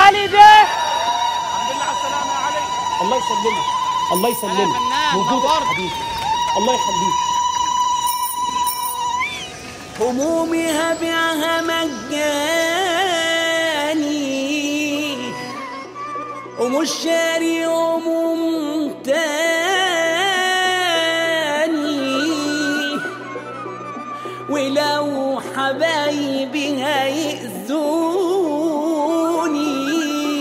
علي ده الحمد لله على السلامة يا علي الله يسلمك الله يسلمك فنان، موجودك نورت. يا حبيبي الله يخليك همومي هبيعها مجاني ومش شاري هموم تاني ولو حبايبي هيأذوني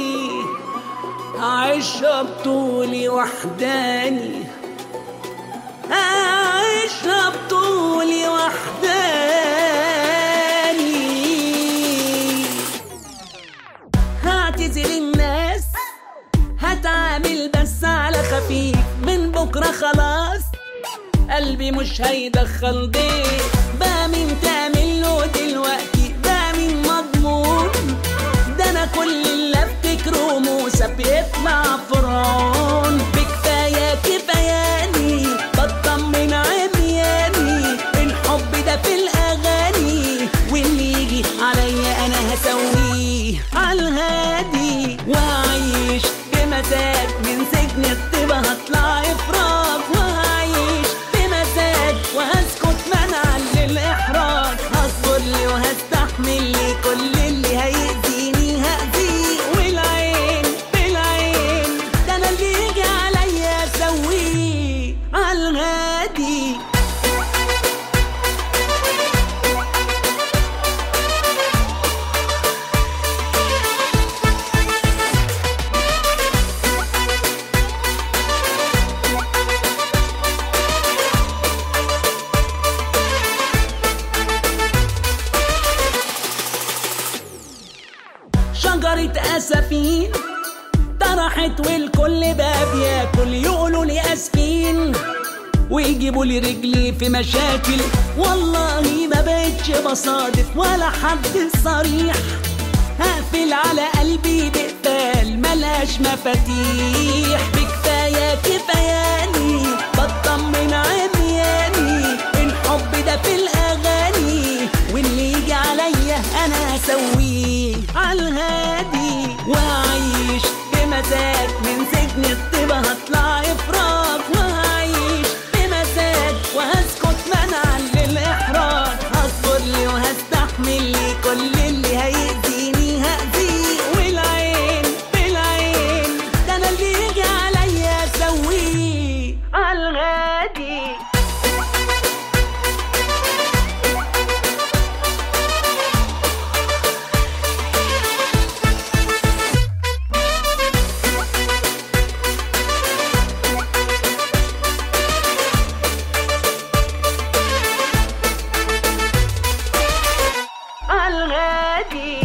هعيش بطولي وحداني هعيش بطولي وحداني هعتذر الناس هتعامل بس على خفيف من بكرة خلاص قلبي مش هيدخل ضيف بقى مين تعمل له دلوقتي بقى مين مضمون ده انا كل اللي افتكره موسى بيطلع فرعون بكفايه كفاياني بطمن عمياني الحب ده في الاغاني واللي يجي عليا انا هسويه عالهادي واعيش بمزاج من سجن الطيبه هطلع افراج وهعيش بمزاج وهسكت منعا للاحراج هصبر لي وهستحمل لي كل اللي هيأذيني هأذيه والعين بالعين ده انا اللي يجي عليا اسويه عالهادي شجرة أسفين طرحت والكل بقى بياكل يقولوا لي أسفين ويجيبوا لي رجلي في مشاكل والله ما بقتش بصادف ولا حد صريح هقفل على قلبي بقفال ملهاش مفاتيح بكفاية كفاياني بطمن عمياني الحب ده في الأغاني واللي يجي عليا أنا هسويه عالهادي وأعيش بمزاج من سجن الطيبة هطلع إفراج وهعيش بمزاج وهسكت منعا للإحراج هصبر لي وهستحمل لي كل اللي هيأذيني هأذيه والعين بالعين ده أنا اللي يجي عليا أسويه عالغادي عالغادي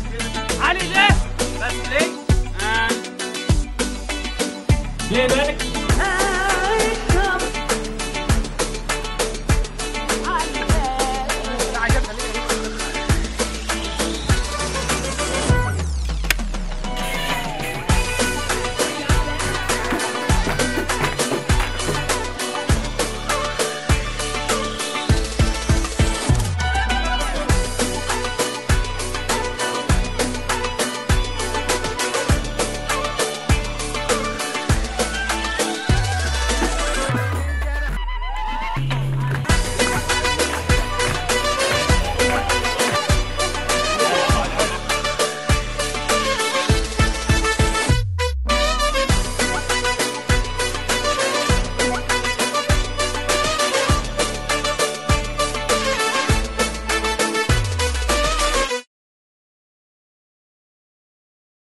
علي ده بس ليه؟ ليه بالك